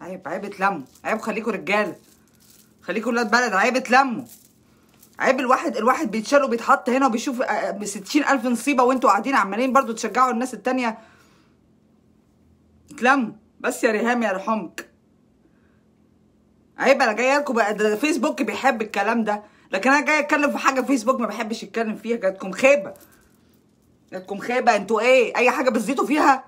عيب عيب اتلموا عيب خليكوا رجاله خليكوا ولاد بلد عيب اتلموا عيب الواحد الواحد بيتشال وبيتحط هنا وبيشوف ب 60000 نصيبه وانتوا قاعدين عمالين برضو تشجعوا الناس التانيه اتلموا بس يا ريهام يا رحمك عيب انا جايه لكم بقى ده فيسبوك بيحب الكلام ده لكن انا جايه اتكلم في حاجه فيسبوك ما بحبش يتكلم فيها جاتكم خيبه جاتكم خيبه انتوا ايه اي حاجه بتزيدوا فيها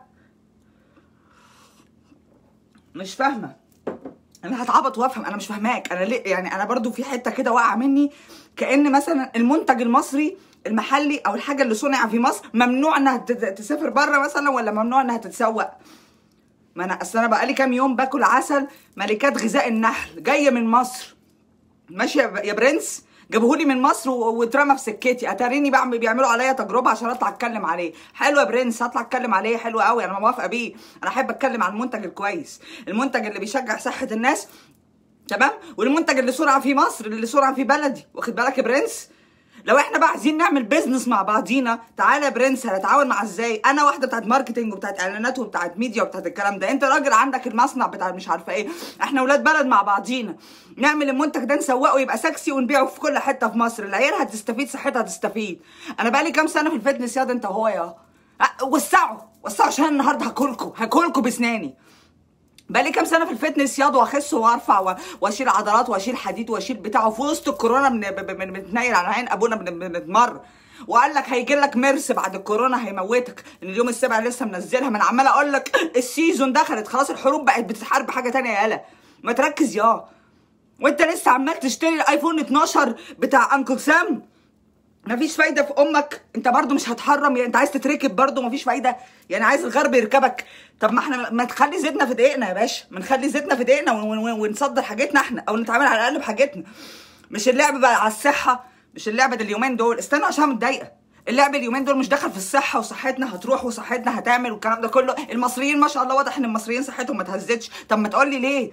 مش فاهمه انا هتعبط وافهم انا مش فاهماك انا ليه يعني انا برضو في حته كده واقعه مني كان مثلا المنتج المصري المحلي او الحاجه اللي صنع في مصر ممنوع انها تت- تسافر بره مثلا ولا ممنوع انها تتسوق ما انا اصل انا بقالي كام يوم باكل عسل ملكات غذاء النحل جايه من مصر ماشي يا ب- يا برنس جابوهولي من مصر و- واترمى في سكتي اتاريني بعمل بيعملوا عليا تجربه عشان اطلع اتكلم عليه حلو يا برنس هطلع اتكلم عليه حلو قوي انا موافقه بيه انا احب اتكلم عن المنتج الكويس المنتج اللي بيشجع صحه الناس تمام والمنتج اللي صنع في مصر اللي صنع في بلدي واخد بالك يا برنس لو احنا بقى عايزين نعمل بيزنس مع بعضينا تعالى يا برنس هنتعاون مع ازاي انا واحده بتاعت ماركتنج وبتاعت اعلانات وبتاعت ميديا وبتاعت الكلام ده انت راجل عندك المصنع بتاع مش عارفه ايه احنا ولاد بلد مع بعضينا نعمل المنتج ده نسوقه يبقى سكسي ونبيعه في كل حته في مصر العيال هتستفيد صحتها هتستفيد انا بقالي كام سنه في الفتنس ياض انت وهو يا أه، وسعوا وسعوا عشان النهارده هاكلكوا هاكلكوا بسناني بقالي كام سنه في الفتنس ياض واخس وارفع و- واشيل عضلات واشيل حديد واشيل بتاع وفي وسط الكورونا بن- ب- ب- بنتنيل على عين ابونا بن- بنتمر وقال لك هيجي لك ميرس بعد الكورونا هيموتك ان اليوم السابع لسه منزلها من عماله اقول لك السيزون دخلت خلاص الحروب بقت بتتحارب حاجه تانية يالا ما تركز يا وانت لسه عمال تشتري الايفون 12 بتاع انكل سام مفيش فايده في امك انت برضو مش هتحرم يعني انت عايز تتركب برضو مفيش فايده يعني عايز الغرب يركبك طب ما احنا ما تخلي زيتنا في دقيقنا يا باشا ما نخلي زيتنا في دقيقنا ون- ون- ونصدر حاجتنا احنا او نتعامل على الاقل بحاجتنا مش اللعب بقى على الصحه مش اللعب ده اليومين دول استنوا عشان متضايقه اللعب اليومين دول مش داخل في الصحه وصحتنا هتروح وصحتنا هتعمل والكلام ده كله المصريين ما شاء الله واضح ان المصريين صحتهم ما اتهزتش طب ما تقول لي ليه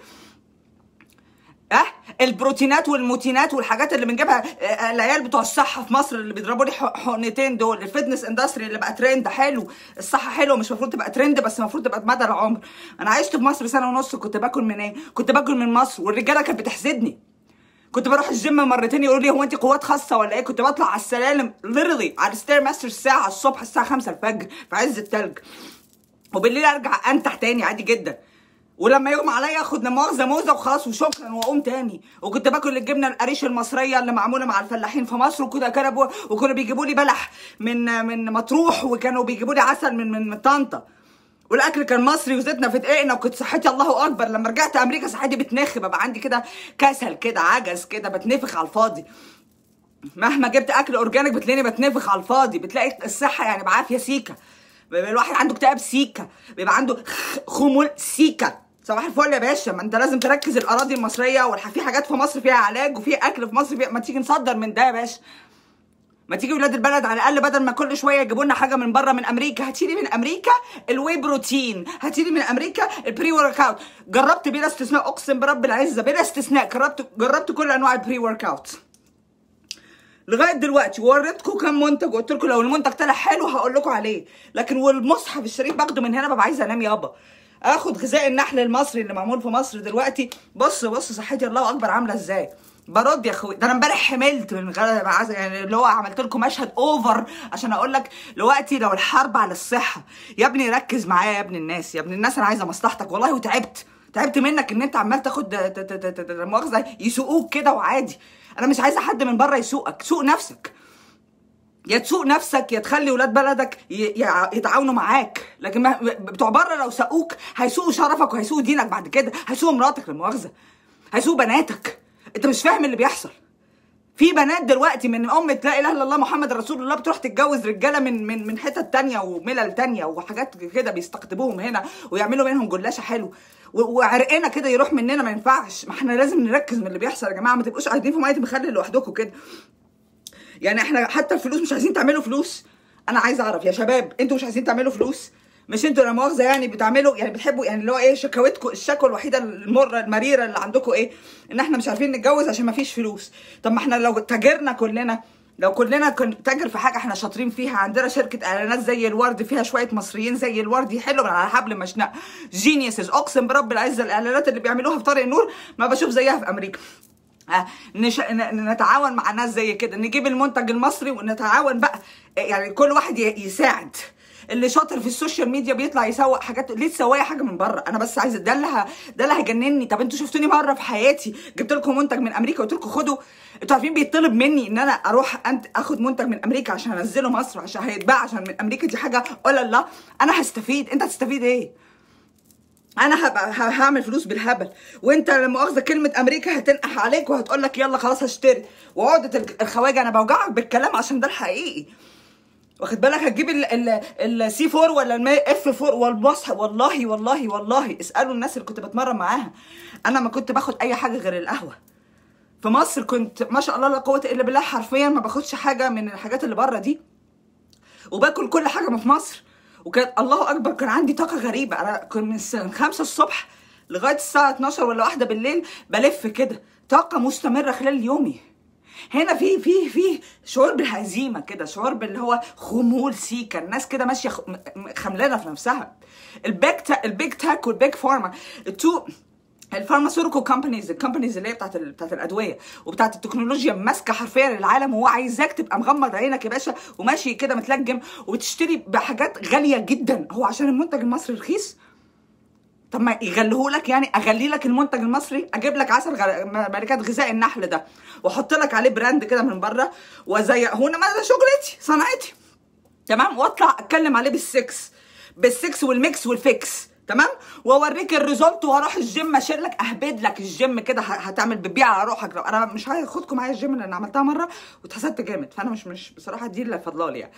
اه البروتينات والموتينات والحاجات اللي بنجيبها آه، العيال بتوع الصحه في مصر اللي بيضربوا لي ح- حقنتين دول الفتنس اندستري اللي بقى ترند حلو الصحه حلوه مش المفروض تبقى ترند بس المفروض تبقى بمدى العمر انا عشت في مصر سنه ونص كنت باكل من ايه كنت باكل من مصر والرجاله كانت بتحسدني كنت بروح الجيم مرتين يقولوا لي هو انت قوات خاصه ولا ايه كنت بطلع على السلالم literally على الستير ماستر الساعه الصبح الساعه 5 الفجر في عز التلج وبالليل ارجع انتح تاني عادي جدا ولما يغمى عليا اخد لا مؤاخذه موزه وخلاص وشكرا واقوم تاني وكنت باكل الجبنه القريش المصريه اللي معموله مع الفلاحين في مصر وكده كانوا وكانوا بيجيبوا لي بلح من من مطروح وكانوا بيجيبوا لي عسل من من من طنطا والاكل كان مصري وزيتنا في دقيقنا وكنت صحتي الله اكبر لما رجعت امريكا صحتي بتنخ ببقى عندي كده كسل كده عجز كده بتنفخ على الفاضي مهما جبت اكل اورجانيك بتلاقيني بتنفخ على الفاضي بتلاقي الصحه يعني بعافيه سيكه بيبقى الواحد عنده اكتئاب سيكه بيبقى عنده خ- خمول سيكه صباح الفل يا باشا ما انت لازم تركز الاراضي المصريه والح- في حاجات في مصر فيها علاج وفي اكل في مصر فيها ما تيجي نصدر من ده يا باشا ما تيجي ولاد البلد على الاقل بدل ما كل شويه يجيبوا لنا حاجه من بره من امريكا هاتيلي من امريكا الواي بروتين هاتيلي من امريكا البري ورك اوت جربت بلا استثناء اقسم برب العزه بلا استثناء جربت جربت كل انواع البري ورك اوت لغايه دلوقتي وريتكم كام منتج وقلت لكم لو المنتج طلع حلو هقول لكم عليه لكن والمصحف الشريف باخده من هنا ببقى عايزه انام يابا اخد غذاء النحل المصري اللي معمول في مصر دلوقتي بص بص صحتي الله اكبر عامله ازاي برد يا اخوي ده انا امبارح حملت من غير يعني اللي هو عملت لكم مشهد اوفر عشان اقول لك دلوقتي لو الحرب على الصحه يا ابني ركز معايا يا ابن الناس يا ابن الناس انا عايزه مصلحتك والله وتعبت تعبت منك ان انت عمال تاخد ت- ت- ت- ت- لا مؤاخذه يسوقوك كده وعادي انا مش عايزه حد من بره يسوقك سوق نفسك يا تسوق نفسك يا تخلي ولاد بلدك ي- يع- يتعاونوا معاك لكن ما بتوع بره لو ساقوك هيسوقوا شرفك وهيسوقوا دينك بعد كده هيسوقوا مراتك لا مؤاخذه هيسوقوا بناتك انت مش فاهم اللي بيحصل في بنات دلوقتي من ام لا اله الا الله محمد رسول الله بتروح تتجوز رجاله من من من حتت تانية وملل تانية وحاجات كده بيستقطبوهم هنا ويعملوا منهم جلاشه حلو و- وعرقنا كده يروح مننا ما ينفعش ما احنا لازم نركز من اللي بيحصل يا جماعه ما تبقوش قاعدين في ميه مخلل لوحدكم كده يعني احنا حتى الفلوس مش عايزين تعملوا فلوس انا عايز اعرف يا شباب انتوا مش عايزين تعملوا فلوس مش انتوا لا مؤاخذه يعني بتعملوا يعني بتحبوا يعني اللي هو ايه شكاوتكم الشكوى الوحيده المره المريره اللي عندكم ايه ان احنا مش عارفين نتجوز عشان ما فيش فلوس طب ما احنا لو تاجرنا كلنا لو كلنا كن تاجر في حاجه احنا شاطرين فيها عندنا شركه اعلانات زي الورد فيها شويه مصريين زي الورد يحلوا من على حبل مشنق جينيوسز اقسم برب العزه الاعلانات اللي بيعملوها في طارق النور ما بشوف زيها في امريكا آه، نش... ن- نتعاون مع ناس زي كده نجيب المنتج المصري ونتعاون بقى يعني كل واحد ي- يساعد اللي شاطر في السوشيال ميديا بيطلع يسوق حاجات ليه تسوقي حاجه من بره انا بس عايزه ده اللي ه... ده اللي هيجنني طب انتوا شفتوني مره في حياتي جبت لكم منتج من امريكا قلت لكم خدوا انتوا عارفين بيطلب مني ان انا اروح أنت اخد منتج من امريكا عشان انزله مصر عشان هيتباع عشان من امريكا دي حاجه ولا لا انا هستفيد انت هتستفيد ايه انا هبقى ه- هعمل فلوس بالهبل وانت لما مؤاخذه كلمه امريكا هتنقح عليك وهتقول لك يلا خلاص هشتري وعقده الج- الخواجه انا بوجعك بالكلام عشان ده الحقيقي واخد بالك هتجيب السي 4 ولا اف 4 والبص والله والله والله اسالوا الناس اللي كنت بتمرن معاها انا ما كنت باخد اي حاجه غير القهوه في مصر كنت ما شاء الله لا قوه الا بالله حرفيا ما باخدش حاجه من الحاجات اللي بره دي وباكل كل حاجه ما في مصر وكان الله اكبر كان عندي طاقه غريبه انا كنت من الساعه 5 الصبح لغايه الساعه 12 ولا واحدة بالليل بلف كده طاقه مستمره خلال يومي هنا في في في شعور بالهزيمه كده شعور باللي هو خمول سيكا الناس كده ماشيه خ- م- م- خملانه في نفسها البيج تا البيج تاك والبيج فارما التو الفارماسيوتيكال كومبانيز الكومبانيز اللي هي بتاعت ال- بتاعت الادويه وبتاعت التكنولوجيا ماسكه حرفيا العالم وهو عايزاك تبقى مغمض عينك يا باشا وماشي كده متلجم وتشتري بحاجات غاليه جدا هو عشان المنتج المصري رخيص طب ما يغلوه لك يعني اغلي لك المنتج المصري اجيب لك عسل غ... ملكات غذاء النحل ده واحط لك عليه براند كده من بره وزي هنا ما ده شغلتي صنعتي تمام واطلع اتكلم عليه بالسكس بالسكس والميكس والفيكس تمام واوريك الريزلت واروح الجيم اشيل لك اهبد لك الجيم كده ه- هتعمل بتبيع على روحك لو انا مش هاخدكم معايا الجيم لان عملتها مره واتحسدت جامد فانا مش مش بصراحه دي اللي فضلالي يعني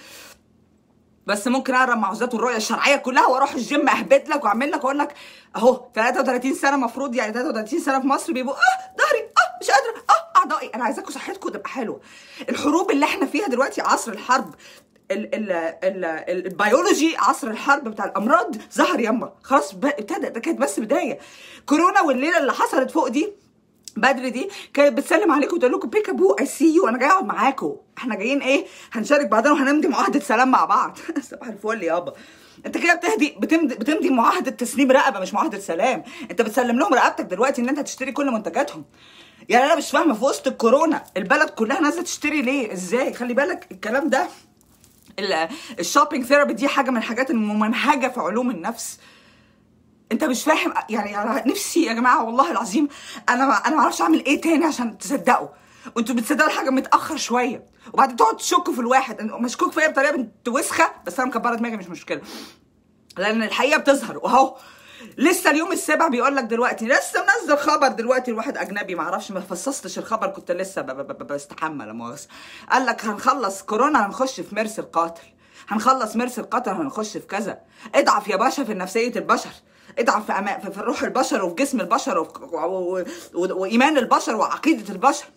بس ممكن اقرا المعوذات والرؤيه الشرعيه كلها واروح الجيم اهبد لك واعمل لك واقول لك اهو 33 سنه مفروض يعني 33 سنه في مصر بيبقوا اه ظهري اه مش قادره اه اعضائي انا عايزاكم صحتكم تبقى حلوه الحروب اللي احنا فيها دلوقتي عصر الحرب ال ال ال ال البيولوجي عصر الحرب بتاع الامراض ظهر يما خلاص ب- ابتدى ده كانت بس بدايه كورونا والليله اللي حصلت فوق دي بدري دي كانت بتسلم عليكم وتقول لكم بيك ابو اي سي يو انا جاي اقعد معاكم احنا جايين ايه هنشارك بعضنا وهنمضي معاهده سلام مع بعض صباح الفل يابا انت كده بتهدي بتمضي بتمضي معاهده تسليم رقبه مش معاهده سلام انت بتسلم لهم رقبتك دلوقتي ان انت هتشتري كل منتجاتهم يعني انا مش فاهمه في وسط الكورونا البلد كلها نازله تشتري ليه ازاي خلي بالك الكلام ده ال- الشوبينج ثيرابي دي حاجه من الحاجات الممنهجه في علوم النفس انت مش فاهم يعني انا نفسي يا جماعه والله العظيم انا ما انا ما اعرفش اعمل ايه تاني عشان تصدقوا وانتوا بتصدقوا الحاجه متاخر شويه وبعدين تقعدوا تشكوا في الواحد انتوا مشكوك فيا بطريقه بنت وسخه بس انا مكبره دماغي مش مشكله لان الحقيقه بتظهر واهو لسه اليوم السابع بيقول لك دلوقتي لسه منزل خبر دلوقتي لواحد اجنبي ما اعرفش ما فصصتش الخبر كنت لسه ب- ب- ب- بستحمى لا مؤاخذه قال لك هنخلص كورونا هنخش في ميرس القاتل هنخلص ميرس القاتل هنخش في كذا اضعف يا باشا في نفسيه البشر اضعف في, أما... في في روح البشر وفي جسم البشر وفي... و... و... و... وايمان البشر وعقيده البشر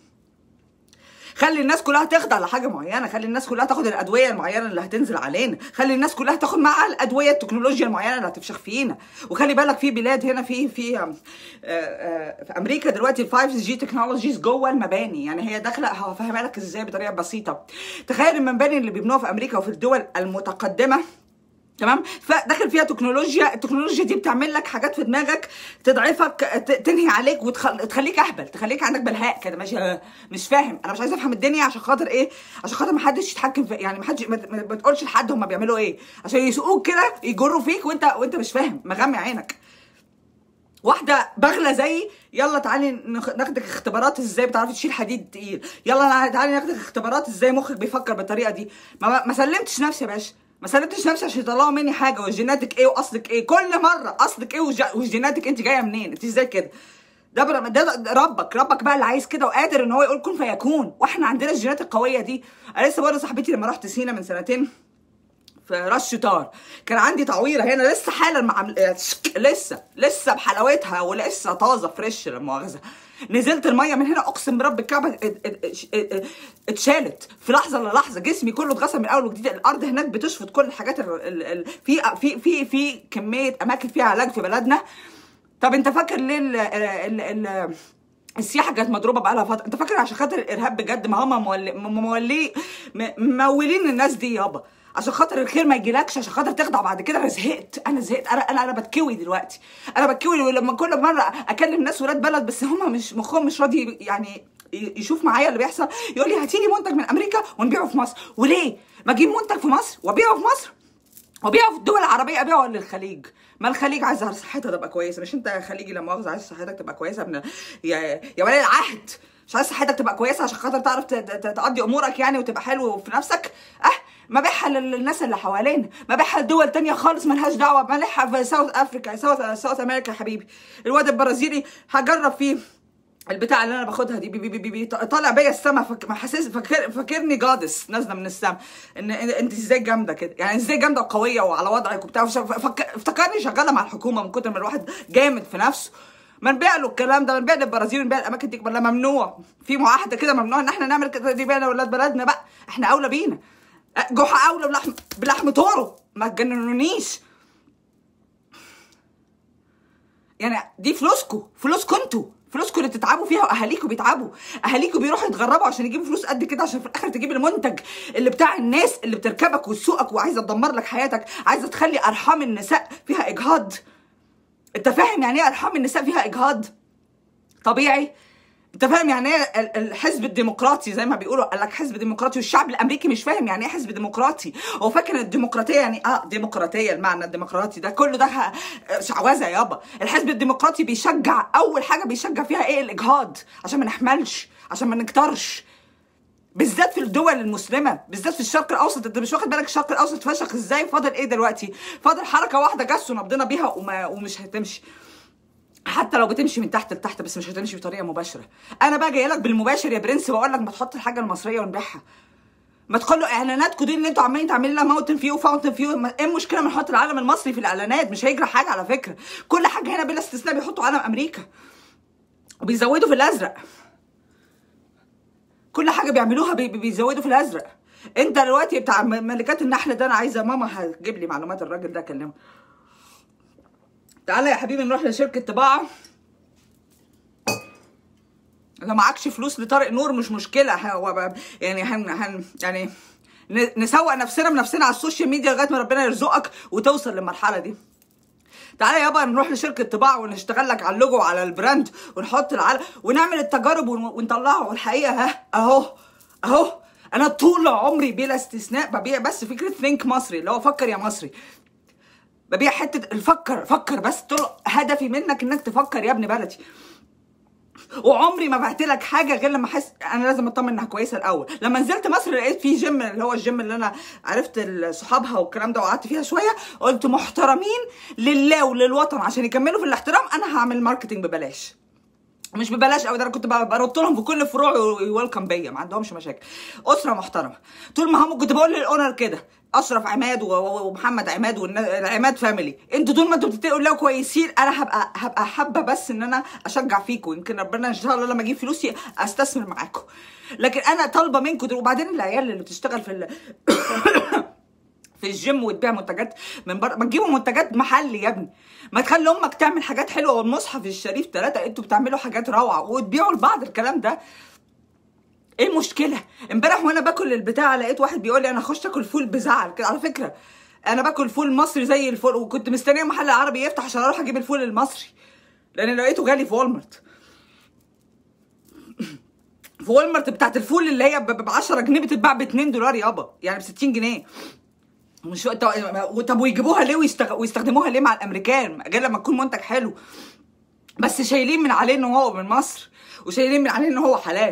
خلي الناس كلها تخضع لحاجه معينه خلي الناس كلها تاخد الادويه المعينه اللي هتنزل علينا خلي الناس كلها تاخد مع الادويه التكنولوجيا المعينه اللي هتفشخ فينا وخلي بالك في بلاد هنا في في آه، آه، في امريكا دلوقتي ال 5 جي تكنولوجيز جوه المباني يعني هي داخله هفهمها لك ازاي بطريقه بسيطه تخيل المباني اللي بيبنوها في امريكا وفي الدول المتقدمه تمام فداخل فيها تكنولوجيا التكنولوجيا دي بتعمل لك حاجات في دماغك تضعفك ت- تنهي عليك وتخليك اهبل تخليك عندك بلهاء كده ماشي آه، مش فاهم انا مش عايزه افهم الدنيا عشان خاطر ايه عشان خاطر ما حدش يتحكم في يعني ما حدش ما ما- ما تقولش لحد هم بيعملوا ايه عشان يسوقوك كده يجروا فيك وانت وانت مش فاهم مغمي عينك واحده بغله زي يلا تعالي نخ- ناخدك اختبارات ازاي بتعرفي تشيل حديد تقيل يلا تعالي ناخدك اختبارات ازاي مخك بيفكر بالطريقه دي ما, ما سلمتش نفسي يا باشا ما سلمتش نفسي عشان يطلعوا مني حاجه وجيناتك ايه واصلك ايه كل مره اصلك ايه وج- وجيناتك انت جايه منين انت ازاي كده ده, بر... ده ده ربك ربك بقى اللي عايز كده وقادر ان هو يقول كن فيكون واحنا عندنا الجينات القويه دي انا لسه برضه صاحبتي لما رحت سينا من سنتين في رش شطار كان عندي تعويره هنا لسه حالا مع لسه لسه بحلاوتها ولسه طازه فريش لا مؤاخذه نزلت الميه من هنا اقسم برب الكعبه ات- ات- ات- ات- اتشالت في لحظه للحظه جسمي كله اتغسل من اول وجديد الارض هناك بتشفط كل الحاجات ال ال ال في في في في كميه اماكن فيها علاج في بلدنا طب انت فاكر ليه ال ال ال السياحه كانت مضروبه بقالها فتره انت فاكر عشان خاطر الارهاب بجد ما هم مولي مولي م- ممولين الناس دي يابا عشان خاطر الخير ما يجيلكش عشان خاطر تخضع بعد كده انا زهقت انا زهقت انا انا انا بتكوي دلوقتي انا بتكوي ولما كل مره اكلم ناس ولاد بلد بس هم مش مخهم مش راضي يعني ي- يشوف معايا اللي بيحصل يقول لي هاتي لي منتج من امريكا ونبيعه في مصر وليه ما اجيب منتج في مصر وابيعه في مصر وبيعوا في الدول العربيه ابيعوا للخليج ما الخليج عايزه صحتها تبقى كويسه مش انت يا خليجي لا مؤاخذه عايز صحتك تبقى كويسه من يا يا ولي العهد مش عايز صحتك تبقى كويسه عشان خاطر تعرف ت- ت- تقضي امورك يعني وتبقى حلو في نفسك اه ما بيعها للناس اللي حوالينا ما بيعها لدول تانية خالص ملهاش دعوه ما بيعها في ساوث افريكا ساوث ساوث امريكا يا حبيبي الواد البرازيلي هجرب فيه البتاع اللي انا باخدها دي بي بي بي بي طالع بيا السما فك... حاسس فاكر فاكرني جادس نازله من السما ان إن- انت ازاي جامده كده يعني ازاي جامده وقويه وعلى وضعك وبتاع وش- فك... افتكرني شغاله مع الحكومه من كتر ما الواحد جامد في نفسه ما نبيع له الكلام ده نبيع للبرازيل ونبيع الاماكن دي ولا ممنوع في معاهده كده ممنوع ان احنا نعمل كده دي بينا ولاد بلدنا بقى احنا اولى بينا جحا اولى بلحم بلحم طوره ما تجننونيش يعني دي فلوسكم فلوسكم انتوا فلوسكم اللي بتتعبوا فيها واهاليكم بيتعبوا اهاليكم بيروحوا يتغربوا عشان يجيبوا فلوس قد كده عشان في الاخر تجيب المنتج اللي بتاع الناس اللي بتركبك وتسوقك وعايزه تدمر لك حياتك عايزه تخلي ارحام النساء فيها اجهاض انت فاهم يعني ايه ارحام النساء فيها اجهاض طبيعي انت فاهم يعني ايه ال- الحزب الديمقراطي زي ما بيقولوا قال لك حزب ديمقراطي والشعب الامريكي مش فاهم يعني ايه حزب ديمقراطي هو فاكر ان الديمقراطيه يعني اه ديمقراطيه المعنى الديمقراطي ده كله ده ه- شعوذه يابا الحزب الديمقراطي بيشجع اول حاجه بيشجع فيها ايه الاجهاض عشان ما نحملش عشان ما نكترش بالذات في الدول المسلمه بالذات في الشرق الاوسط انت مش واخد بالك الشرق الاوسط فشخ ازاي فاضل ايه دلوقتي فاضل حركه واحده جس ونبضنا بيها وما ومش هتمشي حتى لو بتمشي من تحت لتحت بس مش هتمشي بطريقه مباشره انا بقى جايه لك بالمباشر يا برنس بقول لك ما تحط الحاجه المصريه ونبيعها ما تخلوا اعلاناتكم دي اللي انتوا عمالين تعملوا لها ماونتن فيو فاونتن فيو ما- ايه المشكله ما نحط العلم المصري في الاعلانات مش هيجرى حاجه على فكره كل حاجه هنا بلا استثناء بيحطوا علم امريكا وبيزودوا في الازرق كل حاجه بيعملوها بي- بي- بيزودوا في الازرق انت دلوقتي بتاع م- ملكات النحل ده انا عايزه ماما هتجيب لي معلومات الراجل ده اكلمه تعالى يا حبيبي نروح لشركه طباعه لو معكش فلوس لطارق نور مش مشكله ه- هو ب- يعني هن هن يعني ن- نسوق نفسنا بنفسنا على السوشيال ميديا لغايه ما ربنا يرزقك وتوصل للمرحله دي تعالى يابا نروح لشركه طباعه ونشتغل لك على اللوجو وعلى البراند ونحط العلم ونعمل التجارب ون- ونطلعه والحقيقه ها اهو اهو انا طول عمري بلا استثناء ببيع بس فكره ثينك مصري اللي هو فكر يا مصري ببيع حته الفكر فكر بس طول هدفي منك انك تفكر يا ابن بلدي وعمري ما بعت لك حاجه غير لما احس انا لازم اطمن انها كويسه الاول لما نزلت مصر لقيت في جيم اللي هو الجيم اللي انا عرفت ال- صحابها والكلام ده وقعدت فيها شويه قلت محترمين لله وللوطن عشان يكملوا في الاحترام انا هعمل ماركتنج ببلاش مش ببلاش قوي ده انا كنت ب- برد لهم في كل فروع ويلكم بيا ما عندهمش مشاكل اسره محترمه طول ما هم كنت بقول للاونر كده اشرف عماد و- و- ومحمد عماد والعماد فاميلي انتوا طول ما انتوا بتتقوا لله كويسين انا هبقى هبقى حابه بس ان انا اشجع فيكم يمكن ربنا ان شاء الله لما اجيب فلوسي استثمر معاكم لكن انا طالبه منكم دول- وبعدين العيال اللي بتشتغل في ال... في الجيم وتبيع منتجات من بره ما تجيبوا منتجات محلي يا ابني ما تخلي امك تعمل حاجات حلوه والمصحف الشريف ثلاثه انتوا بتعملوا حاجات روعه وتبيعوا لبعض الكلام ده ايه المشكله امبارح وانا باكل البتاع لقيت واحد بيقول لي انا اخش اكل فول بزعل كده على فكره انا باكل فول مصري زي الفول وكنت مستنيه محل عربي يفتح عشان اروح اجيب الفول المصري لان لقيته غالي في والمارت في والمارت بتاعت الفول اللي هي ب 10 جنيه بتتباع ب 2 دولار يابا يعني ب 60 جنيه مش طب طب ويجيبوها ليه ويستغ... ويستخدموها ليه مع الامريكان غير لما تكون منتج حلو بس شايلين من عليه ان هو من مصر وشايلين من عليه ان هو حلال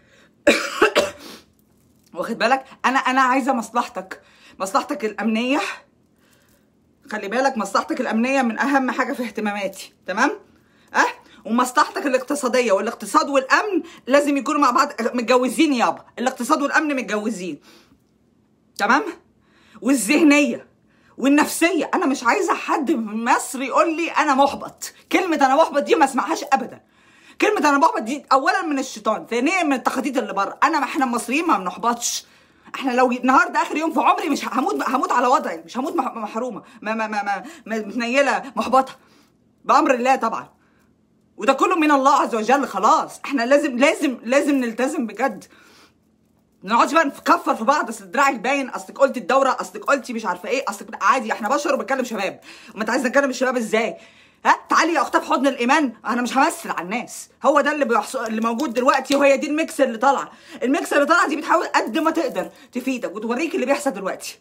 واخد بالك انا انا عايزه مصلحتك مصلحتك الامنيه خلي بالك مصلحتك الامنيه من اهم حاجه في اهتماماتي تمام اه ومصلحتك الاقتصاديه والاقتصاد والامن لازم يكونوا مع بعض متجوزين يابا الاقتصاد والامن متجوزين تمام والذهنيه والنفسيه انا مش عايزه حد في مصر يقول لي انا محبط كلمه انا محبط دي ما اسمعهاش ابدا كلمه انا محبط دي اولا من الشيطان ثانيا من التخطيط اللي بره انا احنا المصريين ما بنحبطش احنا لو النهارده اخر يوم في عمري مش هموت هموت على وضعي مش هموت مح- محرومه ما ما ما ما ما- متنيله محبطه بامر الله طبعا وده كله من الله عز وجل خلاص احنا لازم لازم لازم نلتزم بجد ما نقعدش بقى نكفر في بعض اصل دراعك باين اصلك قلتي الدوره اصلك قلتي مش عارفه ايه اصلك عادي احنا بشر وبتكلم شباب وما انت عايز نتكلم الشباب ازاي ها تعالي يا اختها في حضن الايمان انا مش همثل على الناس هو ده اللي بيحصل اللي موجود دلوقتي وهي دي الميكس اللي طالعه الميكس اللي طالعه دي بتحاول قد ما تقدر تفيدك وتوريك اللي بيحصل دلوقتي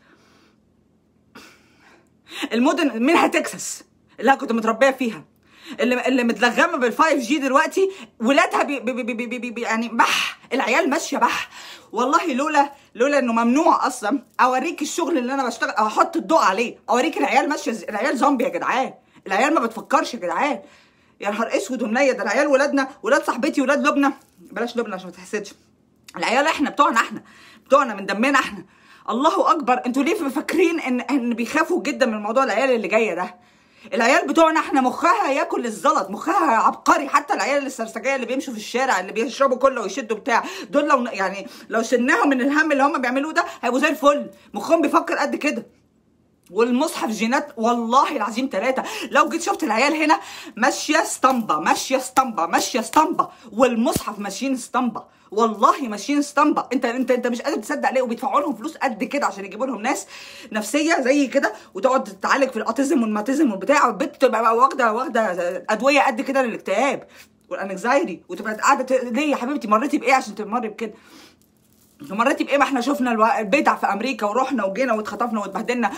المدن منها تكساس اللي انا كنت متربيه فيها اللي اللي متلغمه بال 5 جي دلوقتي ولادها بي بي بي بي بي بي يعني بح العيال ماشيه بح والله لولا لولا انه ممنوع اصلا اوريك الشغل اللي انا بشتغل او احط الضوء عليه اوريك العيال ماشيه ازاي العيال زومبي يا جدعان العيال ما بتفكرش يا جدعان يا نهار اسود ومنيل ده العيال ولادنا ولاد صاحبتي ولاد لبنى بلاش لبنى عشان ما تحسدش العيال احنا بتوعنا احنا بتوعنا من دمنا احنا الله اكبر انتوا ليه فاكرين ان ان بيخافوا جدا من موضوع العيال اللي جايه ده العيال بتوعنا احنا مخها ياكل الزلط مخها عبقري حتى العيال السرسجيه اللي بيمشوا في الشارع اللي بيشربوا كله ويشدوا بتاع دول لو يعني لو شلناهم من الهم اللي هم بيعملوه ده هيبقوا زي الفل مخهم بيفكر قد كده والمصحف جينات والله العظيم ثلاثة لو جيت شفت العيال هنا ماشية اسطمبة ماشية اسطمبة ماشية اسطمبة والمصحف ماشيين اسطمبة والله ماشيين اسطمبة انت انت انت مش قادر تصدق ليه وبيدفعوا لهم فلوس قد كده عشان يجيبوا لهم ناس نفسيه زي كده وتقعد تتعالج في الاوتيزم والماتيزم والبتاع والبنت تبقى واخده واخده ادويه قد كده للاكتئاب والانكزايتي وتبقى قاعده ت... ليه يا حبيبتي مريتي بايه عشان تمري بكده مريتي بايه ما احنا شفنا الو- البدع في امريكا ورحنا وجينا واتخطفنا واتبهدلنا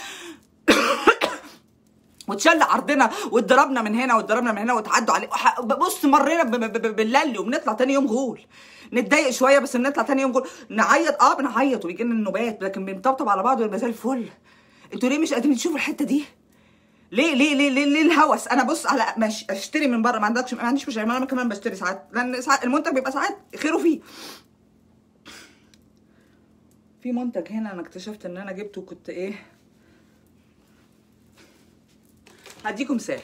واتشل عرضنا واتضربنا من هنا واتضربنا من هنا واتعدوا عليه وح- بص مرينا ب- ب- ب- باللي وبنطلع تاني يوم غول نتضايق شويه بس بنطلع تاني يوم غول نعيط اه بنعيط وبيجي لنا النوبات لكن بنطبطب على بعض ويبقى زي الفل انتوا ليه مش قادرين تشوفوا الحته دي؟ ليه ليه ليه ليه, ليه الهوس انا بص على مش اشتري من بره ما عندكش ما عنديش مشكله انا كمان بشتري ساعات لان ساعات المنتج بيبقى ساعات خيره فيه في منتج هنا انا اكتشفت ان انا جبته كنت ايه هديكم مثال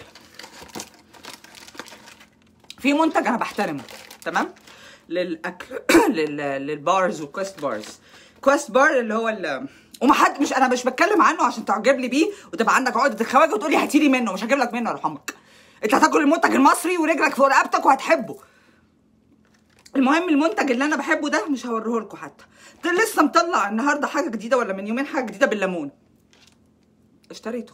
في منتج انا بحترمه تمام للاكل لل... للبارز والكويست بارز كويست بار اللي هو ال... وما حد مش انا مش بتكلم عنه عشان تعجب لي بيه وتبقى عندك عقده الخواجه وتقول لي هاتي لي منه مش هجيب لك منه يا امك انت هتاكل المنتج المصري ورجلك فوق رقبتك وهتحبه المهم المنتج اللي انا بحبه ده مش هوريه لكم حتى ده لسه مطلع النهارده حاجه جديده ولا من يومين حاجه جديده بالليمون اشتريته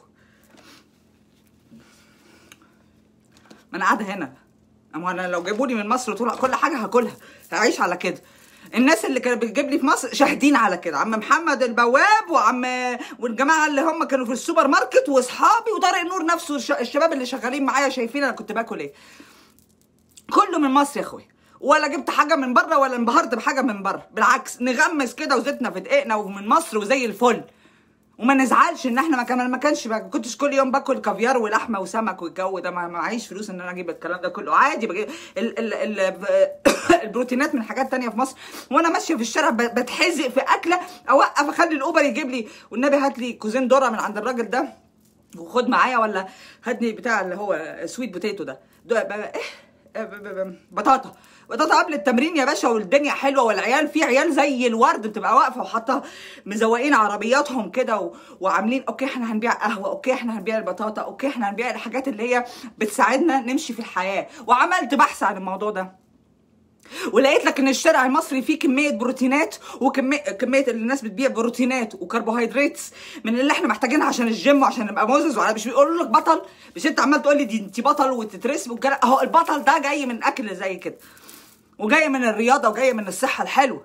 ما انا قاعده هنا اما انا لو جابوا لي من مصر طول كل حاجه هاكلها هعيش على كده الناس اللي كانت بتجيب لي في مصر شاهدين على كده عم محمد البواب وعم والجماعه اللي هم كانوا في السوبر ماركت واصحابي وطارق نور نفسه الش- الشباب اللي شغالين معايا شايفين انا كنت باكل ايه كله من مصر يا اخويا ولا جبت حاجه من بره ولا انبهرت بحاجه من بره بالعكس نغمس كده وزيتنا في دقيقنا ومن مصر وزي الفل وما نزعلش ان احنا ما كان ما كانش ما كنتش كل يوم باكل كافيار ولحمه وسمك والجو ده ما معيش فلوس ان انا اجيب الكلام ده كله عادي بجيب ال ال ال البروتينات من حاجات تانية في مصر وانا ماشيه في الشارع ب- بتحزق في اكله اوقف اخلي الاوبر يجيب لي والنبي هات لي كوزين ذره من عند الراجل ده وخد معايا ولا هاتني بتاع اللي هو سويت بوتيتو ده ده ب- ب- إيه ب- ب- ب- بطاطا بطاطا قبل التمرين يا باشا والدنيا حلوه والعيال في عيال زي الورد بتبقى واقفه وحاطه مزوقين عربياتهم كده و... وعاملين اوكي احنا هنبيع قهوه اوكي احنا هنبيع البطاطا اوكي احنا هنبيع الحاجات اللي هي بتساعدنا نمشي في الحياه وعملت بحث عن الموضوع ده ولقيت لك ان الشارع المصري فيه كميه بروتينات وكميه كميه اللي الناس بتبيع بروتينات وكربوهيدرات من اللي احنا محتاجينها عشان الجيم وعشان نبقى موزز وعلى مش بيقولوا لك بطل مش انت عمال تقول لي دي انت بطل وتترسم والكلام اهو البطل ده جاي من اكل زي كده وجاي من الرياضه وجاي من الصحه الحلوه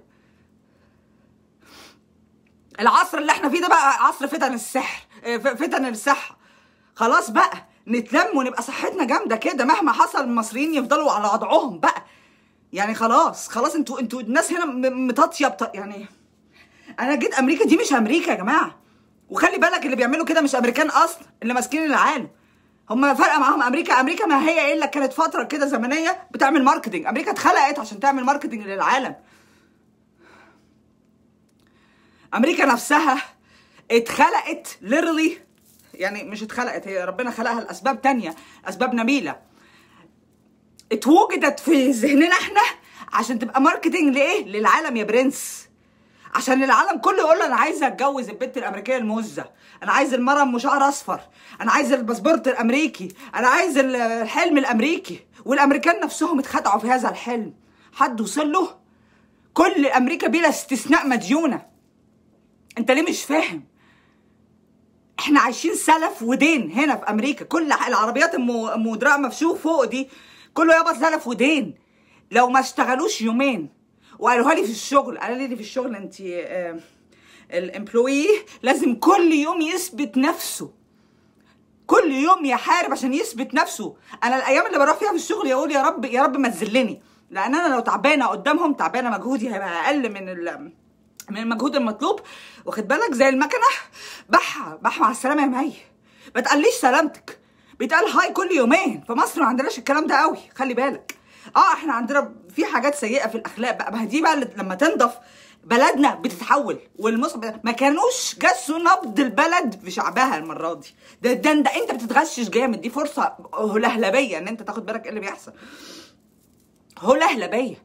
العصر اللي احنا فيه ده بقى عصر فتن السحر اه، ف- فتن الصحه خلاص بقى نتلم ونبقى صحتنا جامده كده مهما حصل المصريين يفضلوا على وضعهم بقى يعني خلاص خلاص انتوا انتوا الناس هنا م- مطاطيه بط... يعني انا جيت امريكا دي مش امريكا يا جماعه وخلي بالك اللي بيعملوا كده مش امريكان اصلا اللي ماسكين العالم هم فارقه معاهم امريكا امريكا ما هي الا كانت فتره كده زمنيه بتعمل ماركتنج امريكا اتخلقت عشان تعمل ماركتنج للعالم امريكا نفسها اتخلقت literally يعني مش اتخلقت هي ربنا خلقها لاسباب تانية اسباب نبيله اتوجدت في ذهننا احنا عشان تبقى ماركتنج لايه للعالم يا برنس عشان العالم كله يقول له انا عايزه اتجوز البنت الامريكيه المزه انا عايز المراه ام شعر اصفر انا عايز الباسبورت الامريكي انا عايز ال- الحلم الامريكي والامريكان نفسهم اتخدعوا في هذا الحلم حد وصل له كل امريكا بلا استثناء مديونه انت ليه مش فاهم احنا عايشين سلف ودين هنا في امريكا كل العربيات ام ام دراع مفشوخ فوق دي كله يابا سلف ودين لو ما اشتغلوش يومين وقالوها لي في الشغل قالوا لي في الشغل انت آه الامبلوي لازم كل يوم يثبت نفسه كل يوم يحارب عشان يثبت نفسه انا الايام اللي بروح فيها في الشغل يقول يا رب يا رب ما تذلني لان انا لو تعبانه قدامهم تعبانه مجهودي هيبقى اقل من ال من المجهود المطلوب واخد بالك زي المكنه بح بح مع السلامه يا مي ما تقليش سلامتك بيتقال هاي كل يومين في مصر ما عندناش الكلام ده قوي خلي بالك اه احنا عندنا في حاجات سيئه في الاخلاق بقى ما هي دي بقى اللي لما تنضف بلدنا بتتحول والمصب ما كانوش جسوا نبض البلد في شعبها المره دي ده ده, ده انت بتتغشش جامد دي فرصه هلهلبيه ان انت تاخد بالك ايه اللي بيحصل هلهلبيه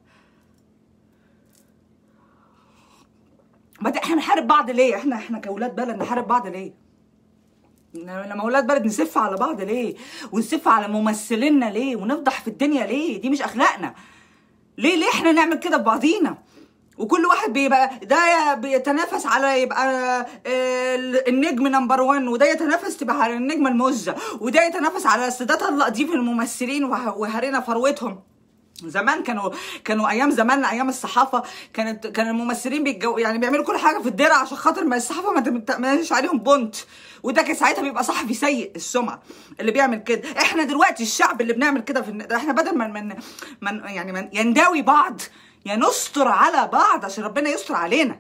ما ت- احنا بنحارب بعض ليه احنا احنا كاولاد بلد نحارب بعض ليه لما اولاد بلد نسف على بعض ليه ونسف على ممثلينا ليه ونفضح في الدنيا ليه دي مش اخلاقنا ليه ليه احنا نعمل كده ببعضينا وكل واحد بيبقى ده بيتنافس على يبقى آه، النجم نمبر 1 وده يتنافس تبقى على النجمه المزه وده يتنافس على السادات اللقطيف الممثلين وه- وهرينا ثروتهم زمان كانوا كانوا ايام زمان ايام الصحافه كانت كان الممثلين بيتجو يعني بيعملوا كل حاجه في الدرع عشان خاطر ما الصحافه ما تمنعش عليهم بونت وده كان ساعتها بيبقى صحفي سيء السمعه اللي بيعمل كده احنا دلوقتي الشعب اللي بنعمل كده في الن- احنا بدل ما من من يعني من ينداوي بعض يا نستر على بعض عشان ربنا يستر علينا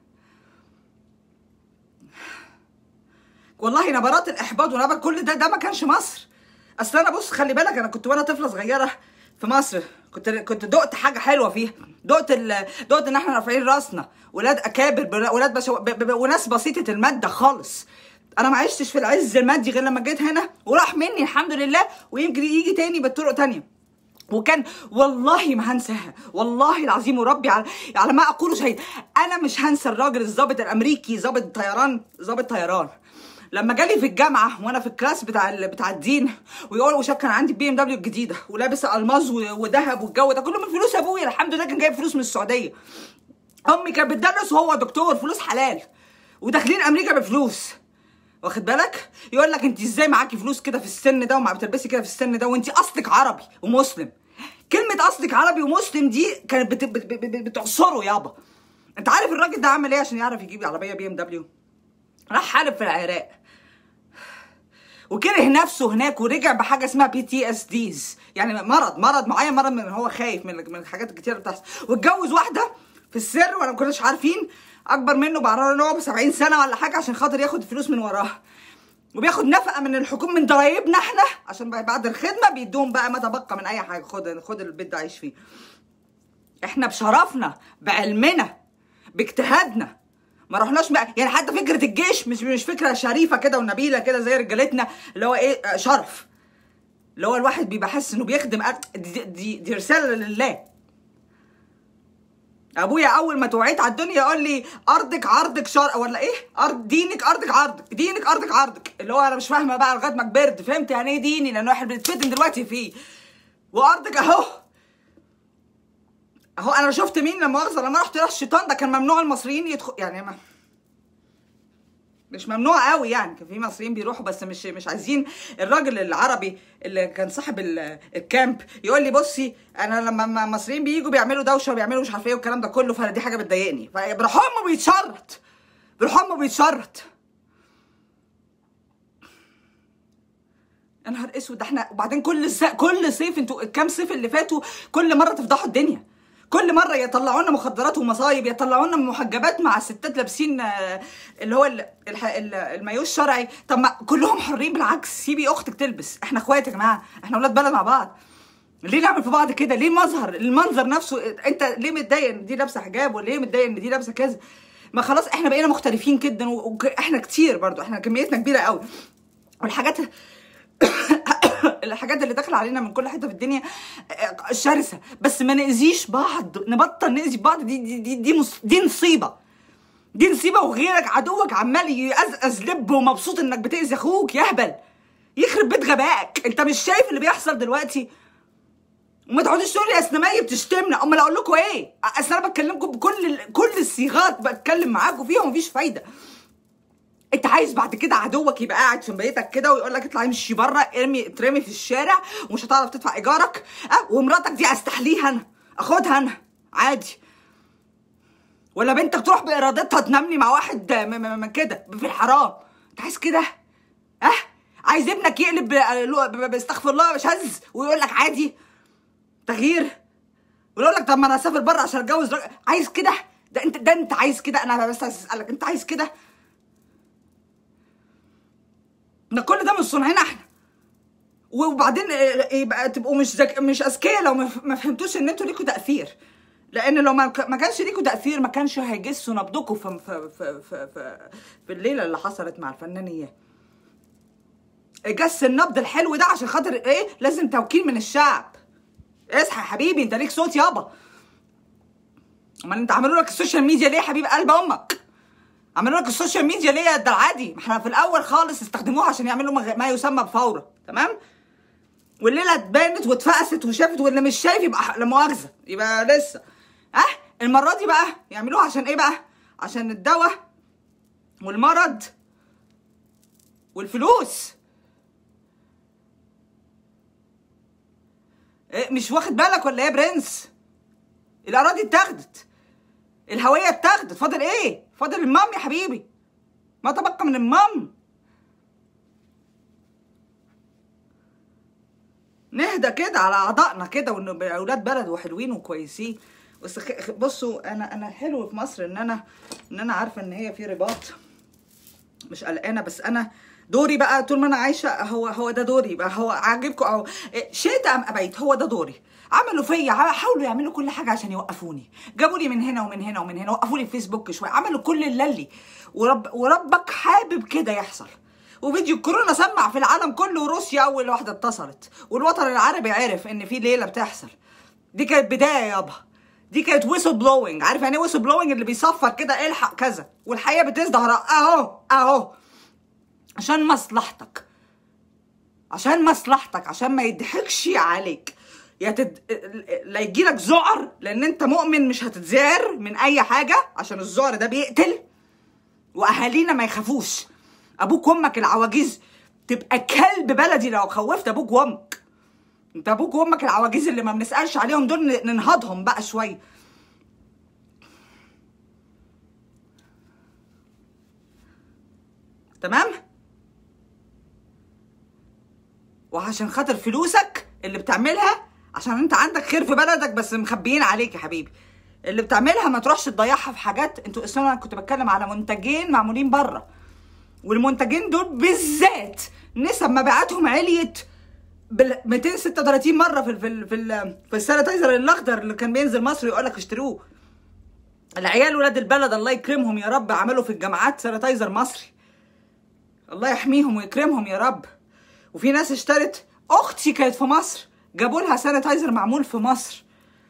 والله نبرات الاحباط ونبرات كل ده ده ما كانش مصر اصل انا بص خلي بالك انا كنت وانا طفله صغيره في مصر كنت كنت دقت حاجه حلوه فيها دقت ال... دقت ان احنا رافعين راسنا ولاد اكابر بل- ولاد بشو... ب... ب... وناس بسيطه الماده خالص انا ما عشتش في العز المادي غير لما جيت هنا وراح مني الحمد لله ويمكن يجي تاني بطرق تانية وكان والله ما هنساها والله العظيم وربي على على ما اقوله شهيد انا مش هنسى الراجل الضابط الامريكي ضابط طيران ضابط طيران لما جالي في الجامعه وانا في الكلاس بتاع ال- بتاع الدين ويقول وشاف كان عندي بي ام دبليو الجديده ولابس الماظ و- وذهب والجو ده كله من فلوس ابويا الحمد لله كان جايب فلوس من السعوديه امي كانت بتدرس وهو دكتور فلوس حلال وداخلين امريكا بفلوس واخد بالك يقول لك انت ازاي معاكي فلوس كده في السن ده وما بتلبسي كده في السن ده وانت اصلك عربي ومسلم كلمه اصلك عربي ومسلم دي كانت بت... بت... بت... بت... بتعصره يابا انت عارف الراجل ده عمل ايه عشان يعرف يجيب عربيه بي ام دبليو راح حارب في العراق وكره نفسه هناك ورجع بحاجه اسمها بي تي اس ديز يعني مرض مرض معين مرض من هو خايف من من الحاجات الكتير اللي بتحصل واتجوز واحده في السر وانا ما كناش عارفين اكبر منه بعرار ان هو ب 70 سنه ولا حاجه عشان خاطر ياخد فلوس من وراها وبياخد نفقه من الحكومه من ضرايبنا احنا عشان بعد الخدمه بيدوهم بقى ما تبقى من اي حاجه خد خد البيت ده عيش فيه احنا بشرفنا بعلمنا باجتهادنا ما رحناش بقى يعني حتى فكره الجيش مش مش فكره شريفه كده ونبيله كده زي رجالتنا اللي هو ايه آه، شرف اللي هو الواحد بيبقى حاسس انه بيخدم أر- دي, دي, دي رساله لله ابويا اول ما توعيت على الدنيا يقول لي ارضك عرضك شرق ولا ايه ارض دينك ارضك عرضك دينك ارضك عرضك اللي هو انا مش فاهمه بقى لغايه ما كبرت فهمت يعني ايه ديني لان احنا بنتفتن دلوقتي فيه وارضك اهو اهو انا شفت مين لما مؤاخذه لما رحت راس الشيطان ده كان ممنوع المصريين يدخل يعني ما مش ممنوع قوي يعني كان في مصريين بيروحوا بس مش مش عايزين الراجل العربي اللي كان صاحب ال- الكامب يقول لي بصي انا لما لما المصريين بييجوا بيعملوا دوشه وبيعملوا مش عارف ايه والكلام ده كله فدي حاجه بتضايقني فبروح امه بيتشرط بروح امه بيتشرط يا نهار اسود ده احنا وبعدين كل س... كل صيف انتوا الكام صيف اللي فاتوا كل مره تفضحوا الدنيا كل مره يطلعوا لنا مخدرات ومصايب يطلعوا لنا محجبات مع ستات لابسين آه، اللي هو ال- الح... ال- المايوه الشرعي طب ما كلهم حرين بالعكس سيبي اختك تلبس احنا اخوات يا جماعه احنا اولاد بلد مع بعض ليه نعمل في بعض كده ليه المظهر المنظر نفسه انت ليه متضايق ان دي لابسه حجاب وليه متضايق ان دي لابسه كذا ما خلاص احنا بقينا مختلفين جدا واحنا كتير برضو احنا كميتنا كبيره قوي والحاجات الحاجات اللي داخله علينا من كل حته في الدنيا آه، شرسه بس ما ناذيش بعض نبطل ناذي بعض دي دي دي, دي, مص- دي نصيبه دي نسيبه وغيرك عدوك عمال يقزقز لب ومبسوط انك بتاذي اخوك يهبل يخرب بيت غبائك انت مش شايف اللي بيحصل دلوقتي وما تقعدوش تقولوا يا اسنمية بتشتمنا امال اقول لكم ايه اصل انا بكلمكم بكل ال- كل الصيغات بتكلم معاكم فيها ومفيش فايده انت عايز بعد كده عدوك يبقى قاعد في بيتك كده ويقول لك اطلع امشي بره ارمي اترمي في الشارع ومش هتعرف تدفع ايجارك اه ومراتك دي استحليها انا اخدها انا عادي ولا بنتك تروح بارادتها تنامني مع واحد م- م- م- كده في الحرام انت عايز كده اه عايز ابنك يقلب ب- ب- بستغفر الله شاذ ويقول لك عادي تغيير ويقول لك طب ما انا اسافر بره عشان اتجوز راجل عايز كده ده انت ده انت عايز كده انا بس عايز اسالك انت عايز كده ده كل ده من صنعنا احنا وبعدين اه، يبقى تبقوا مش ذك... مش اذكياء لو ما ف- ما فهمتوش ان انتوا ليكوا تاثير لان لو ما ك- ما كانش ليكوا تاثير ما كانش هيجسوا نبضكم في في في في, في, في الليله اللي حصلت مع الفنان اياه جس النبض الحلو ده عشان خاطر ايه لازم توكيل من الشعب اصحى يا حبيبي انت ليك صوت يابا امال انت عملوا لك السوشيال ميديا ليه يا حبيب قلب امك عملوا لك السوشيال ميديا ليه ده العادي ما احنا في الاول خالص استخدموها عشان يعملوا ما- ما يسمى بفوره تمام والليله اتبانت واتفقست وشافت واللي مش شايف يبقى ح- لا مؤاخذه يبقى لسه اه المره دي بقى يعملوها عشان ايه بقى عشان الدواء والمرض والفلوس إيه مش واخد بالك ولا ايه يا برنس الاراضي اتاخدت الهويه اتاخدت فاضل ايه فاضل المام يا حبيبي ما تبقى من المام نهدى كده على اعضائنا كده ونبقى اولاد بلد وحلوين وكويسين بس خ- خ- بصوا انا انا حلو في مصر ان انا ان انا عارفه ان هي في رباط مش قلقانه بس انا دوري بقى طول ما انا عايشه هو هو ده دوري بقى هو عاجبكم او إيه، شئت ام ابيت هو ده دوري عملوا فيا ع- حاولوا يعملوا كل حاجه عشان يوقفوني جابوا لي من هنا ومن هنا ومن هنا وقفوا لي الفيسبوك شويه عملوا كل اللي ورب وربك حابب كده يحصل وفيديو الكورونا سمع في العالم كله وروسيا اول واحده اتصلت والوطن العربي عرف ان في ليله بتحصل دي كانت بدايه يابا دي كانت ويسل بلوينج عارف يعني ايه ويسل بلوينج اللي بيصفر كده الحق كذا والحقيقه بتظهر اهو اهو عشان مصلحتك عشان مصلحتك عشان ما يضحكش عليك يا تد... لا يجيلك ذعر لان انت مؤمن مش هتتذعر من اي حاجه عشان الذعر ده بيقتل واهالينا ما يخافوش ابوك وامك العواجيز تبقى كلب بلدي لو خوفت ابوك وامك انت ابوك وامك العواجيز اللي ما بنسالش عليهم دول ن- ننهضهم بقى شويه تمام وعشان خاطر فلوسك اللي بتعملها عشان انت عندك خير في بلدك بس مخبيين عليك يا حبيبي اللي بتعملها ما تروحش تضيعها في حاجات انتوا اصلا انا كنت بتكلم على منتجين معمولين بره والمنتجين دول بالذات نسب مبيعاتهم عليت بال 236 مره في ال في ال في, ال في السانيتايزر الاخضر اللي كان بينزل مصر يقول لك اشتروه العيال ولاد البلد الله يكرمهم يا رب عملوا في الجامعات سانيتايزر مصري الله يحميهم ويكرمهم يا رب وفي ناس اشترت اختي كانت في مصر جابوا لها سانيتايزر معمول في مصر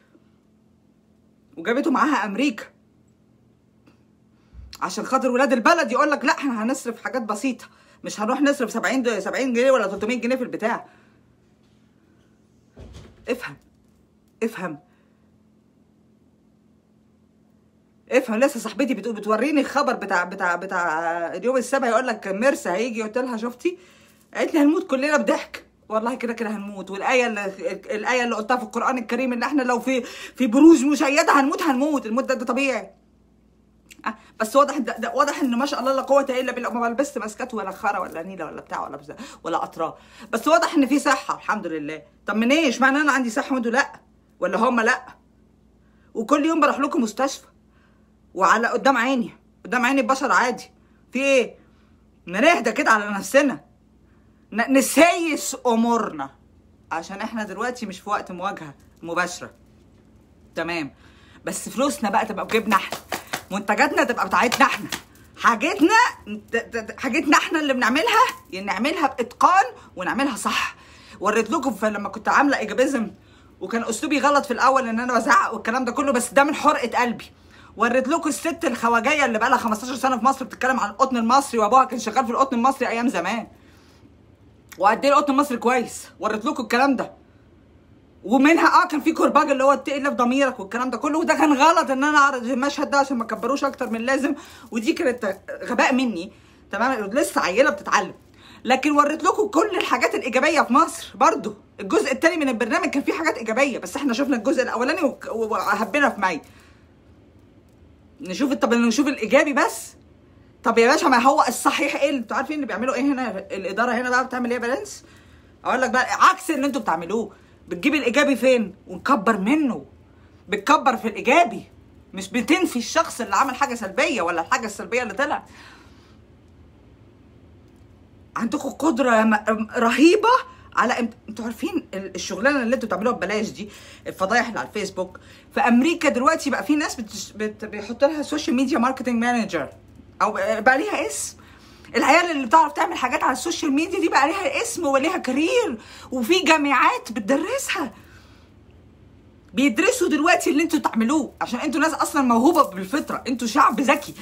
وجابته معاها امريكا عشان خاطر ولاد البلد يقول لك لا احنا هنصرف حاجات بسيطه مش هنروح نصرف 70 د- 70 جنيه ولا 300 جنيه في البتاع افهم افهم افهم لسه صاحبتي بتقول بتوريني الخبر بتاع بتاع بتاع اليوم السابع يقول لك ميرسي هيجي قلت لها شفتي قالت لي هنموت كلنا بضحك والله كده كده هنموت والايه اللي الايه اللي قلتها في القران الكريم ان احنا لو في في بروج مشيده هنموت هنموت الموت ده, ده طبيعي آه، بس واضح ده, ده واضح ان ما شاء الله لا قوه الا بالله ما بلبست ماسكات ولا خرا ولا نيله ولا بتاع ولا بزا ولا قطره بس واضح ان في صحه الحمد لله طب منين إيه؟ اشمعنى انا عندي صحه وانتوا لا ولا هم لا وكل يوم بروح لكم مستشفى وعلى قدام عيني قدام عيني البشر عادي في ايه نهدى كده على نفسنا ن- نسيس امورنا عشان احنا دلوقتي مش في وقت مواجهه مباشره تمام بس فلوسنا بقى تبقى بجيبنا احنا منتجاتنا تبقى بتاعتنا احنا حاجتنا ت- ت- حاجتنا احنا اللي بنعملها يعني نعملها باتقان ونعملها صح وريت لكم في لما كنت عامله ايجابيزم وكان اسلوبي غلط في الاول ان انا بزعق والكلام ده كله بس ده من حرقه قلبي وريت لكم الست الخواجيه اللي بقى لها 15 سنه في مصر بتتكلم عن القطن المصري وابوها كان شغال في القطن المصري ايام زمان وقد ايه القطن المصري كويس وريت لكم الكلام ده ومنها اه كان في كرباج اللي هو اتقي الله في ضميرك والكلام ده كله وده كان غلط ان انا اعرض المشهد ده عشان ما كبروش اكتر من اللازم ودي كانت غباء مني تمام لسه عيله بتتعلم لكن وريت لكم كل الحاجات الايجابيه في مصر برضو الجزء الثاني من البرنامج كان فيه حاجات ايجابيه بس احنا شفنا الجزء الاولاني وك- وهبنا في مي نشوف طب نشوف الايجابي بس طب يا باشا ما هو الصحيح ايه انتوا عارفين اللي بيعملوا ايه هنا الاداره هنا بقى بتعمل ايه يا بالانس اقول لك بقى عكس اللي انتوا بتعملوه بتجيب الايجابي فين ونكبر منه بتكبر في الايجابي مش بتنفي الشخص اللي عمل حاجه سلبيه ولا الحاجه السلبيه اللي طلعت عندكم قدره م- رهيبه على انت- انتوا عارفين ال- الشغلانه اللي انتوا بتعملوها ببلاش دي الفضايح اللي على الفيسبوك في امريكا دلوقتي بقى في ناس بتش... بت... بيحط لها سوشيال ميديا ماركتنج مانجر او بقى ليها اسم العيال اللي بتعرف تعمل حاجات على السوشيال ميديا دي بقى ليها اسم وليها كارير وفي جامعات بتدرسها بيدرسوا دلوقتي اللي انتوا تعملوه عشان انتوا ناس اصلا موهوبه بالفطره انتوا شعب ذكي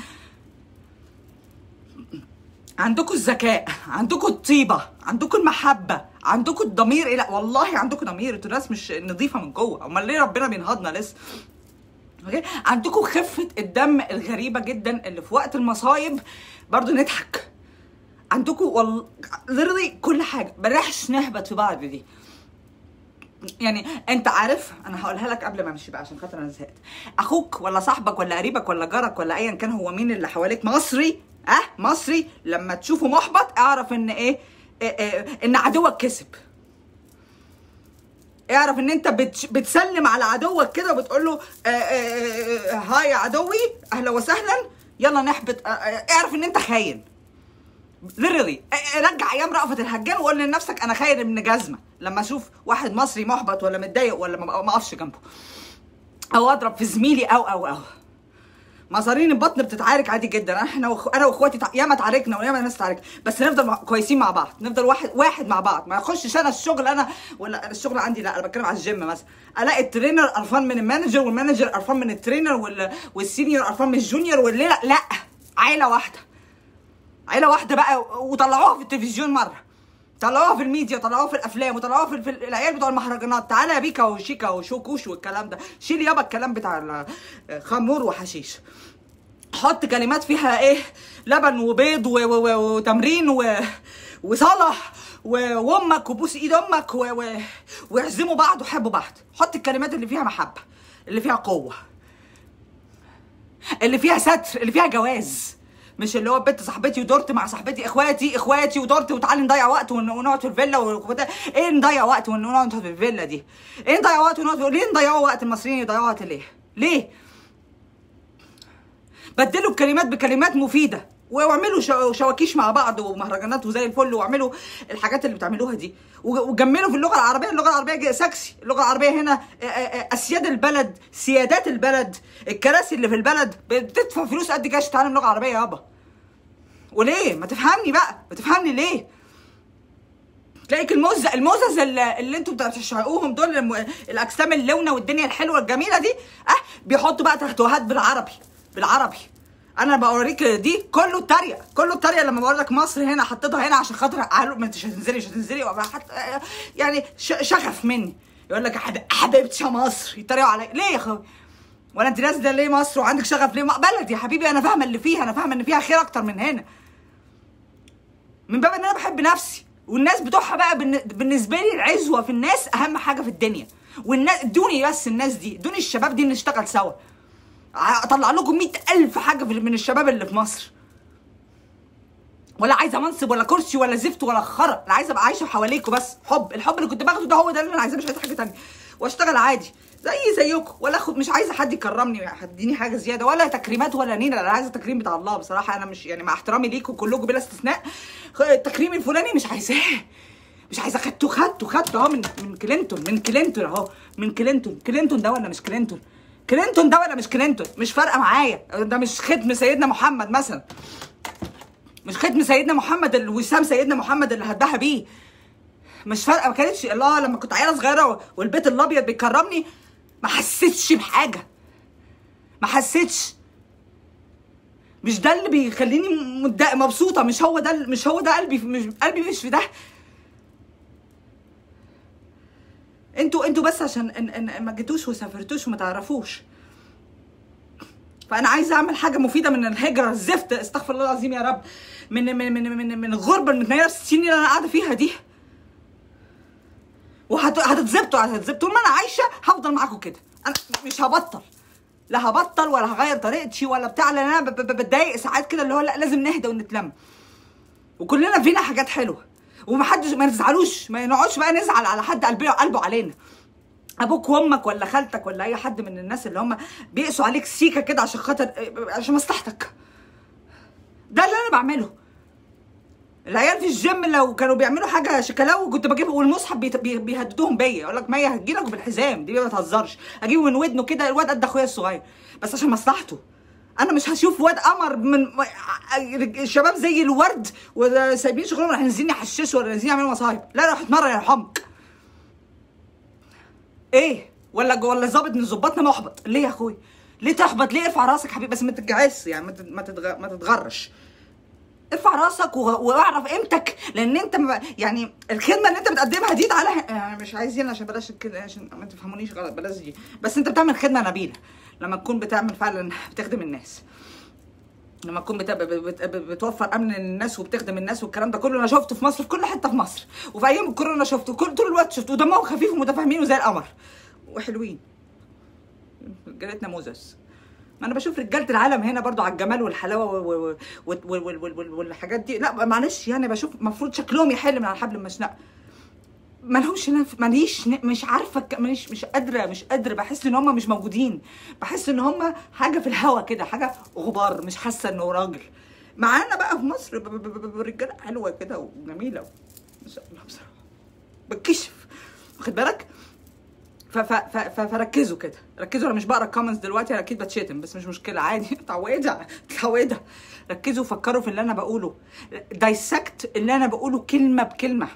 عندكم الذكاء عندكم الطيبه عندكم المحبه عندكم الضمير لا والله عندكم ضمير انتوا ناس مش نظيفه من جوه امال ليه ربنا بينهضنا لسه اوكي عندكم خفه الدم الغريبه جدا اللي في وقت المصايب برضو نضحك عندكم وال literally كل حاجه بلاش نهبط في بعض دي يعني انت عارف انا هقولها لك قبل ما امشي بقى عشان خاطر انا زهقت اخوك ولا صاحبك ولا قريبك ولا جارك ولا ايا كان هو مين اللي حواليك مصري اه مصري لما تشوفه محبط اعرف ان ايه, إيه, إيه ان عدوك كسب اعرف ان انت بتش بتسلم على عدوك كده وبتقول له آه، آه، آه، هاي يا عدوي اهلا وسهلا يلا نحبط آه، آه، اعرف ان انت خاين ليرلي رجع ايام رأفت الهجان وقول لنفسك انا خاين ابن جزمه لما اشوف واحد مصري محبط ولا متضايق ولا ما ما اقفش جنبه او اضرب في زميلي او او او مصارين البطن بتتعارك عادي جدا احنا وخ... انا واخواتي تع... ياما اتعاركنا وياما ناس اتعارك بس نفضل مع... كويسين مع بعض نفضل واحد واحد مع بعض ما يخشش انا الشغل انا ولا الشغل عندي لا انا بتكلم على الجيم مثلا الاقي الترينر قرفان من المانجر والمانجر قرفان من الترينر وال... والسينيور قرفان من الجونيور والليله لا عيله واحده عيله واحده بقى وطلعوها في التلفزيون مره طلعوها في الميديا طلعوها في الافلام وطلعوها في, في العيال بتوع المهرجانات تعالى يا بيكا وشيكا وشوكوش والكلام ده شيل يابا الكلام بتاع الخمور وحشيش حط كلمات فيها ايه لبن وبيض و- و- و- وتمرين و... وصلاح و- وامك وبوس ايد امك و... و... واعزموا بعض وحبوا بعض حط الكلمات اللي فيها محبه اللي فيها قوه اللي فيها ستر اللي فيها جواز مش اللي هو بنت صاحبتي ودورت مع صاحبتي اخواتي اخواتي ودورت وتعالي نضيع وقت ون- ونقعد في الفيلا وبتاع. ايه نضيع وقت ون- ونقعد في الفيلا دي ايه نضيع وقت ونقعد ليه نضيعوا وقت المصريين يضيعوا وقت ليه ليه بدلوا الكلمات بكلمات مفيده واعملوا شو- شواكيش مع بعض ومهرجانات وزي الفل واعملوا الحاجات اللي بتعملوها دي وج- وجملوا في اللغه العربيه اللغه العربيه جا- سكسي اللغه العربيه هنا آه، آه، آه، اسياد البلد سيادات البلد الكراسي اللي في البلد بتدفع فلوس قد كده عشان تتعلم لغه عربيه يابا وليه ما تفهمني بقى ما تفهمني ليه تلاقيك الموزة الموزز اللي, اللي انتوا بتشعقوهم دول الم- الاجسام اللونة والدنيا الحلوه الجميله دي اه بيحطوا بقى تحتوهات بالعربي بالعربي انا بوريك دي كله تريق كله تريق لما بقول لك مصر هنا حطيتها هنا عشان خاطر قالوا ما انت مش هتنزلي مش هتنزلي وأبقى حت... آه، يعني ش- شغف مني يقول لك يا حب- حبيبتي يا مصر يتريقوا عليا ليه يا اخوي ولا انت نازله ليه مصر وعندك شغف ليه ما- بلد يا حبيبي انا فاهمه اللي فيها انا فاهمه ان فيها خير اكتر من هنا من باب ان انا بحب نفسي والناس بتوعها بقى بالن- بالنسبه لي العزوه في الناس اهم حاجه في الدنيا والناس ادوني بس الناس دي ادوني الشباب دي نشتغل سوا ع- اطلع لكم مئة الف حاجه في- من الشباب اللي في مصر ولا عايزه منصب ولا كرسي ولا زفت ولا خرا انا عايزه ابقى عايشه حواليكوا بس حب الحب اللي كنت باخده ده هو ده اللي انا عايزاه مش عايزه حاجه تانية واشتغل عادي زي زيكم ولا اخد مش عايزه حد يكرمني يديني حاجه زياده ولا تكريمات ولا نيله انا عايزه تكريم بتاع الله بصراحه انا مش يعني مع احترامي ليكم كلكم بلا استثناء خ- التكريم الفلاني مش عايزاه مش عايزه خدته خدته خدته اهو من من كلينتون من كلينتون اهو من كلينتون كلينتون ده ولا مش كلينتون كلينتون ده ولا مش كلينتون مش فارقه معايا ده مش ختم سيدنا محمد مثلا مش ختم سيدنا محمد ال- وسام سيدنا محمد اللي هتباهى بيه مش فارقه ما كانتش الله لما كنت عيله صغيره والبيت الابيض بيكرمني ما حسيتش بحاجه ما حسيتش مش ده اللي بيخليني متضايقه مبسوطه مش هو ده مش هو ده قلبي مش قلبي مش في ده انتوا انتوا بس عشان ان ان ما جيتوش وسافرتوش وما تعرفوش فانا عايزه اعمل حاجه مفيده من الهجره الزفت استغفر الله العظيم يا رب من من من من, من الغربه المتنيله في السنين اللي انا قاعده فيها دي وهتتظبطوا هتتظبطوا طول ما انا عايشه هفضل معاكم كده انا مش هبطل لا هبطل ولا هغير طريقتي ولا بتاع لان انا بتضايق ساعات كده اللي هو لا لازم نهدى ونتلم وكلنا فينا حاجات حلوه ومحدش ما تزعلوش ما نقعدش بقى نزعل على حد قلبه قلبه علينا ابوك وامك ولا خالتك ولا اي حد من الناس اللي هم بيقسوا عليك سيكه كده عشان خاطر عشان مصلحتك ده اللي انا بعمله العيال في الجيم لو كانوا بيعملوا حاجه شكلاوي كنت بجيبه والمصحف بيهددوهم بيا يقول لك مية هتجيلك بالحزام دي ما تهزرش اجيبه من ودنه كده الواد قد اخويا الصغير بس عشان مصلحته انا مش هشوف واد قمر من الشباب زي الورد وسايبين شغلهم راح نازلين يحششوا ولا نازلين يعملوا مصايب لا روح اتمرن يرحمك ايه ولا ولا ظابط من ظباطنا محبط ليه يا اخوي ليه تحبط ليه ارفع راسك حبيبي بس ما تتجعس يعني ما ما تتغرش ارفع راسك واعرف قيمتك لان انت يعني الخدمه اللي انت بتقدمها دي تعالى يعني مش عايزين عشان بلاش كده عشان ما تفهمونيش غلط بلاش دي بس انت بتعمل خدمه نبيله لما تكون بتعمل فعلا بتخدم الناس لما تكون بت... بت... بتوفر امن للناس وبتخدم الناس والكلام ده كله انا شفته في مصر في كل حته في مصر وفي ايام الكورونا شفته كل طول الوقت شفته ودمهم خفيف ومتفاهمين وزي القمر وحلوين رجالتنا موزس ما انا بشوف رجاله العالم هنا برضو على الجمال والحلاوه والحاجات دي لا معلش يعني بشوف المفروض شكلهم يحل من على حبل المشنقه ما لهمش نف... ماليش ن... مش عارفه ماليش مش قادره مش قادره بحس ان هم مش موجودين بحس ان هم حاجه في الهوا كده حاجه غبار مش حاسه انه راجل معانا بقى في مصر رجاله حلوه كده وجميله ما شاء الله بصراحه بتكشف واخد بالك ف ف ف فركزوا كده ركزوا انا مش بقرا الكومنتس دلوقتي انا اكيد بتشتم بس مش مشكله عادي اتعوده اتعوده ركزوا فكروا في اللي انا بقوله دايسكت اللي انا بقوله كلمه بكلمه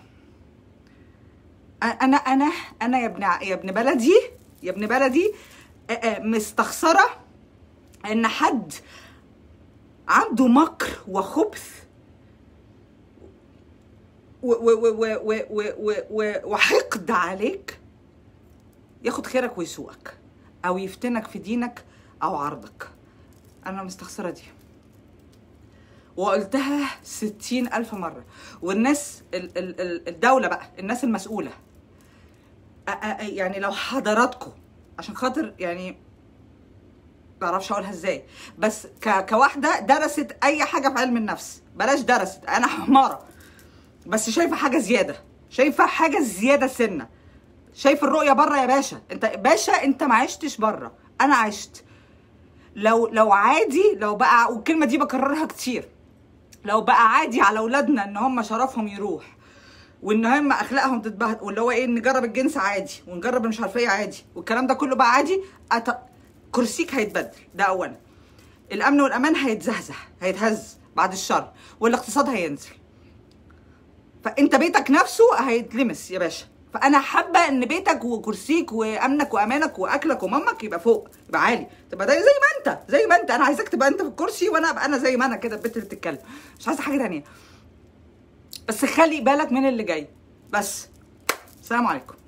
انا انا انا يا ابن يا ابن بلدي يا ابن بلدي مستخسره ان حد عنده مكر وخبث وحقد عليك ياخد خيرك ويسوقك او يفتنك في دينك او عرضك انا مستخسره دي وقلتها ستين ألف مرة والناس الدولة بقى الناس المسؤولة يعني لو حضراتكم عشان خاطر يعني بعرفش اقولها ازاي بس كواحده درست اي حاجه في علم النفس بلاش درست انا حماره بس شايفه حاجه زياده شايفه حاجه زياده سنه شايف الرؤيه بره يا باشا انت باشا انت ما عشتش بره انا عشت لو لو عادي لو بقى والكلمه دي بكررها كتير لو بقى عادي على اولادنا ان هم شرفهم يروح وان هم اخلاقهم تتبهدل واللي هو ايه نجرب الجنس عادي ونجرب مش عارفه ايه عادي والكلام ده كله بقى عادي أت... كرسيك هيتبدل ده اولا الامن والامان هيتزهزه هيتهز بعد الشر والاقتصاد هينزل فانت بيتك نفسه هيتلمس يا باشا فانا حابه ان بيتك وكرسيك وامنك وامانك واكلك ومامك يبقى فوق يبقى عالي تبقى زي ما انت زي ما انت انا عايزاك تبقى انت في الكرسي وانا ابقى انا زي ما انا كده البنت اللي بتتكلم مش عايزه حاجه ثانيه بس خلي بالك من اللي جاي بس السلام عليكم